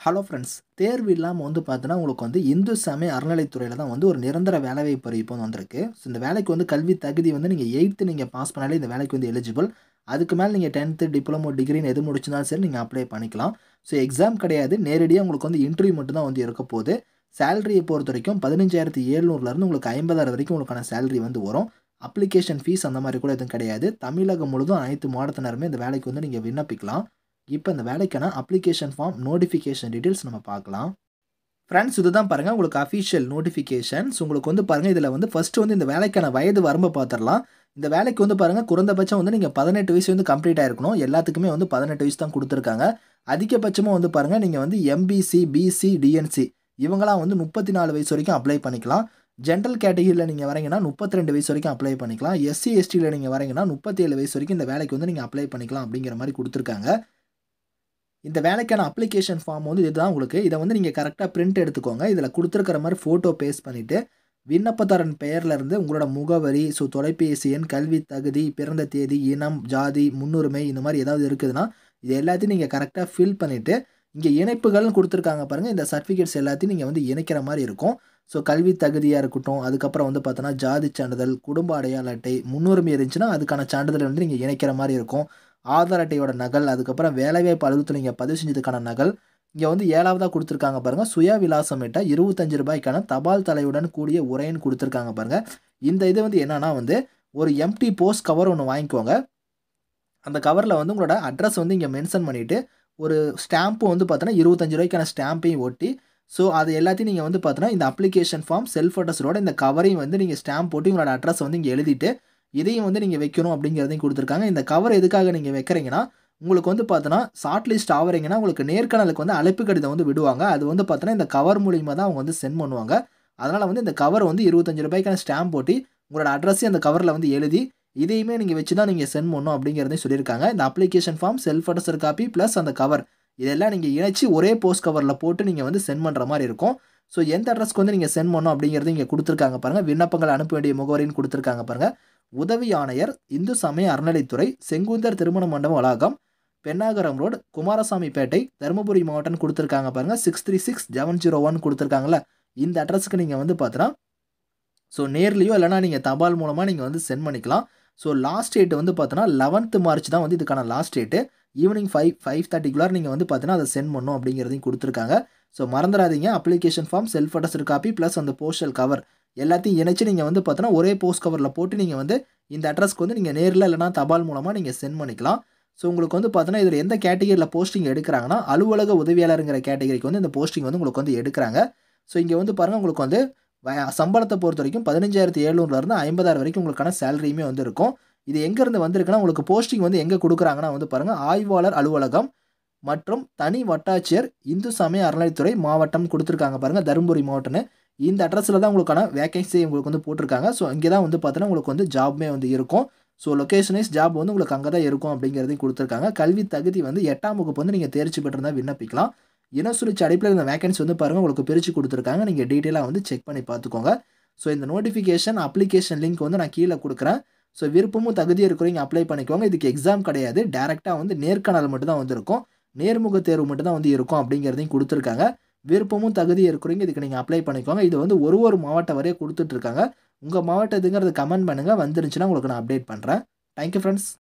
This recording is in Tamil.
ஹலோ ஃப்ரெண்ட்ஸ் தேர்வு இல்லாமல் வந்து பார்த்தோன்னா உங்களுக்கு வந்து இந்து சமய அறநிலைத்துறையில் தான் வந்து ஒரு நிரந்தர வேலைவாய்ப்பு அறிவிப்பு வந்து வந்திருக்கு ஸோ இந்த வேலைக்கு வந்து கல்வி தகுதி வந்து நீங்கள் எயித்து நீங்கள் பாஸ் பண்ணாலே இந்த வேலைக்கு வந்து எலிஜிபிள் அதுக்கு மேலே நீங்கள் டென்த்து டிப்ளமோ டிகிரின்னு எது முடிச்சிருந்தாலும் சரி நீங்கள் அப்ளை பண்ணிக்கலாம் ஸோ எக்ஸாம் கிடையாது நேரடியாக உங்களுக்கு வந்து இன்டர்வியூ மட்டும் தான் வந்து இருக்க போகுது சேலரியை பொறுத்த வரைக்கும் பதினஞ்சாயிரத்தி ஏழ்நூறுலேருந்து உங்களுக்கு ஐம்பதாயிரம் வரைக்கும் உங்களுக்கான சேலரி வந்து வரும் அப்ளிகேஷன் ஃபீஸ் அந்த மாதிரி கூட எதுவும் கிடையாது தமிழகம் முழுதும் அனைத்து மாவட்டத்தினருமே இந்த வேலைக்கு வந்து நீங்கள் விண்ணப்பிக்கலாம் இப்போ இந்த வேலைக்கான அப்ளிகேஷன் ஃபார்ம் நோட்டிஃபிகேஷன் டீட்டெயில்ஸ் நம்ம பார்க்கலாம் ஃப்ரெண்ட்ஸ் இதுதான் பாருங்கள் உங்களுக்கு அஃபிஷியல் நோட்டிஃபிகேஷன்ஸ் உங்களுக்கு வந்து பாருங்கள் இதில் வந்து ஃபஸ்ட்டு வந்து இந்த வேலைக்கான வயது வரம்பை பார்த்துடலாம் இந்த வேலைக்கு வந்து பாருங்கள் குறைந்தபட்சம் வந்து நீங்கள் பதினெட்டு வயசு வந்து கம்ப்ளீட் ஆயிருக்கணும் எல்லாத்துக்குமே வந்து பதினெட்டு வயசு தான் கொடுத்துருக்காங்க அதிகபட்சமாக வந்து பாருங்கள் நீங்கள் வந்து எம்பிசி பிசி டிஎன்சி இவங்களாம் வந்து முப்பத்தி நாலு வயசு வரைக்கும் அப்ளை பண்ணிக்கலாம் ஜென்ரல் கேட்டகிரியில் நீங்கள் வரீங்கன்னா முப்பத்தி ரெண்டு வயசு வரைக்கும் அப்ளை பண்ணிக்கலாம் எஸ்சி எஸ்டியில் நீங்கள் வரீங்கன்னா முப்பத்தேழு வயசு வரைக்கும் இந்த வேலைக்கு வந்து நீங்கள் அப்ளை பண்ணிக்கலாம் அப்படிங்கிற மாதிரி கொடுத்துருக்காங்க இந்த வேலைக்கான அப்ளிகேஷன் ஃபார்ம் வந்து இதுதான் உங்களுக்கு இதை வந்து நீங்கள் கரெக்டாக பிரிண்ட் எடுத்துக்கோங்க இதில் கொடுத்துருக்கிற மாதிரி ஃபோட்டோ பேஸ்ட் பண்ணிவிட்டு விண்ணப்பதாரன் பெயரில் இருந்து உங்களோட முகவரி ஸோ தொலைபேசி எண் கல்வி தகுதி பிறந்த தேதி இனம் ஜாதி முன்னுரிமை இந்த மாதிரி ஏதாவது இருக்குதுன்னா இது எல்லாத்தையும் நீங்கள் கரெக்டாக ஃபில் பண்ணிவிட்டு இங்கே இணைப்புகள்னு கொடுத்துருக்காங்க பாருங்கள் இந்த சர்டிஃபிகேட்ஸ் எல்லாத்தையும் நீங்கள் வந்து இணைக்கிற மாதிரி இருக்கும் ஸோ கல்வி தகுதியாக இருக்கட்டும் அதுக்கப்புறம் வந்து பார்த்தோன்னா ஜாதி சான்றிதழ் குடும்ப அடையாள அட்டை முன்னுரிமை இருந்துச்சுன்னா அதுக்கான சான்றிதழ் வந்து நீங்கள் இணைக்கிற மாதிரி இருக்கும் ஆதார் அட்டையோட நகல் அதுக்கப்புறம் வேலைவாய்ப்பு அலுவலகத்தில் நீங்கள் பதிவு செஞ்சதுக்கான நகல் இங்கே வந்து ஏழாவதாக கொடுத்துருக்காங்க பாருங்கள் சுய விலாசமிட்ட இருபத்தஞ்சு ரூபாய்க்கான தபால் தலையுடன் கூடிய உரைன்னு கொடுத்துருக்காங்க பாருங்கள் இந்த இது வந்து என்னன்னா வந்து ஒரு எம்டி போஸ்ட் கவர் ஒன்று வாங்கிக்கோங்க அந்த கவரில் வந்து உங்களோட அட்ரஸ் வந்து இங்கே மென்ஷன் பண்ணிவிட்டு ஒரு ஸ்டாம்ப்பு வந்து பார்த்தோன்னா இருபத்தஞ்சு ரூபாய்க்கான ஸ்டாம்பையும் ஒட்டி ஸோ அது எல்லாத்தையும் நீங்கள் வந்து பார்த்தோன்னா இந்த அப்ளிகேஷன் ஃபார்ம் செல்ஃப் அட்ரஸோட இந்த கவரையும் வந்து நீங்கள் ஸ்டாம்ப் போட்டு உங்களோட அட்ரஸ் வந்து இங்கே எழுதிட்டு இதையும் வந்து நீங்கள் வைக்கணும் அப்படிங்கிறதையும் கொடுத்துருக்காங்க இந்த கவர் எதுக்காக நீங்கள் வைக்கிறீங்கன்னா உங்களுக்கு வந்து பார்த்தோன்னா ஷார்ட் லிஸ்ட் ஆகிறீங்கன்னா உங்களுக்கு நேர்காணலுக்கு வந்து அழைப்பு கடிதம் வந்து விடுவாங்க அது வந்து பார்த்தோன்னா இந்த கவர் மூலியமாக தான் அவங்க வந்து சென்ட் பண்ணுவாங்க அதனால் வந்து இந்த கவர் வந்து இருபத்தஞ்சு ரூபாய்க்கான ஸ்டாம்ப் போட்டு உங்களோட அட்ரஸையும் அந்த கவரில் வந்து எழுதி இதையுமே நீங்கள் வச்சு தான் நீங்கள் சென்ட் பண்ணணும் அப்படிங்கிறதையும் சொல்லியிருக்காங்க இந்த application form self addressed copy plus அந்த கவர் இதெல்லாம் நீங்கள் இணைச்சி ஒரே போஸ்ட் கவரில் போட்டு நீங்கள் வந்து சென்ட் பண்ணுற மாதிரி இருக்கும் ஸோ எந்த அட்ரஸ்க்கு வந்து நீங்கள் சென்ட் பண்ணணும் அப்படிங்கிறது இங்கே கொடுத்துருக்காங்க பாருங்கள் விண்ணப்பங்கள் அனுப்ப வேண்டிய முகவரின்னு கொடுத்துருக்காங்க பாருங்கள் உதவி ஆணையர் இந்து சமய அறநிலைத்துறை செங்குந்தர் திருமண மண்டபம் வளாகம் பெண்ணாகரம் ரோடு குமாரசாமிப்பேட்டை தருமபுரி மாவட்டம்னு கொடுத்துருக்காங்க பாருங்கள் six three six seven zero one கொடுத்துருக்காங்களா இந்த அட்ரஸுக்கு நீங்கள் வந்து பார்த்தோன்னா ஸோ நேர்லேயோ இல்லைனா நீங்கள் தபால் மூலமாக நீங்கள் வந்து சென்ட் பண்ணிக்கலாம் ஸோ லாஸ்ட் டேட் வந்து பார்த்தோன்னா லெவன்த்து மார்ச் தான் வந்து இதுக்கான last date evening five five தேர்ட்டிக்குள்ளார் நீங்கள் வந்து பார்த்தீங்கன்னா அதை சென்ட் பண்ணும் அப்படிங்கிறதையும் கொடுத்துருக்காங்க ஸோ மறந்துடாதீங்க application form self addressed copy plus அந்த போஸ்டல் கவர் எல்லாத்தையும் இணைச்சி நீங்கள் வந்து பார்த்தோன்னா ஒரே போஸ்ட் கவரில் போட்டு நீங்கள் வந்து இந்த அட்ரஸ்க்கு வந்து நீங்கள் நேரில் இல்லைனா தபால் மூலமாக நீங்கள் சென்ட் பண்ணிக்கலாம் ஸோ உங்களுக்கு வந்து பார்த்தோன்னா இதில் எந்த கேட்டகரியில் போஸ்டிங் எடுக்கிறாங்கன்னா அலுவலக உதவியாளருங்கிற கேட்டகரிக்கு வந்து இந்த போஸ்டிங் வந்து உங்களுக்கு வந்து எடுக்கிறாங்க ஸோ இங்கே வந்து பாருங்கள் உங்களுக்கு வந்து சம்பளத்தை பொறுத்த வரைக்கும் பதினஞ்சாயிரத்தி எழுநூறுலேருந்து ஐம்பதாயிரம் வரைக்கும் உங்களுக்கான சேலரியுமே வந்து இருக்கும் இது எங்கேருந்து வந்திருக்குன்னா உங்களுக்கு போஸ்டிங் வந்து எங்கே கொடுக்குறாங்கன்னா வந்து பாருங்கள் ஆய்வாளர் அலுவலகம் மற்றும் தனி வட்டாட்சியர் இந்து சமய அறநிலைத்துறை மாவட்டம் கொடுத்துருக்காங்க பாருங்கள் தருமபுரி மாவட்டம்னு இந்த அட்ரஸில் தான் உங்களுக்கான வேகன்சி உங்களுக்கு வந்து போட்டிருக்காங்க ஸோ இங்கே தான் வந்து பார்த்தோன்னா உங்களுக்கு வந்து ஜாப்மே வந்து இருக்கும் ஸோ லொக்கேஷனைஸ் ஜாப் வந்து உங்களுக்கு அங்கே தான் இருக்கும் அப்படிங்கிறதையும் கொடுத்துருக்காங்க கல்வி தகுதி வந்து எட்டாம் வகுப்பு வந்து நீங்கள் தேர்ச்சி பெற்றிருந்தால் விண்ணப்பிக்கலாம் இனம் சுழிச்சு அடிப்பில் இந்த வேகன்சி வந்து பாருங்கள் உங்களுக்கு பிரித்து கொடுத்துருக்காங்க நீங்கள் டீட்டெயிலாக வந்து செக் பண்ணி பார்த்துக்கோங்க ஸோ இந்த நோட்டிஃபிகேஷன் அப்ளிகேஷன் லிங்க் வந்து நான் கீழே கொடுக்குறேன் ஸோ விருப்பமும் தகுதி இருக்கிறவங்க அப்ளை பண்ணிக்கோங்க இதுக்கு எக்ஸாம் கிடையாது டேரெக்டாக வந்து நேர்காணல் மட்டும் தான் வந்து இருக்கும் நேர்முக தேர்வு மட்டும் தான் வந்து இருக்கும் அப்படிங்கிறதையும் கொடுத்துருக்காங்க விருப்பமும் தகுதி இருக்கிறவங்க இதுக்கு நீங்கள் அப்ளை பண்ணிக்கோங்க இது வந்து ஒரு ஒரு மாவட்டம் வரையே கொடுத்துட்ருக்காங்க உங்கள் மாவட்டத்துங்கிறது கமெண்ட் பண்ணுங்கள் வந்துருந்துச்சுன்னா உங்களுக்கு நான் அப்டேட் பண்ணுறேன் தேங்க்யூ ஃப்ரெண்ட்ஸ்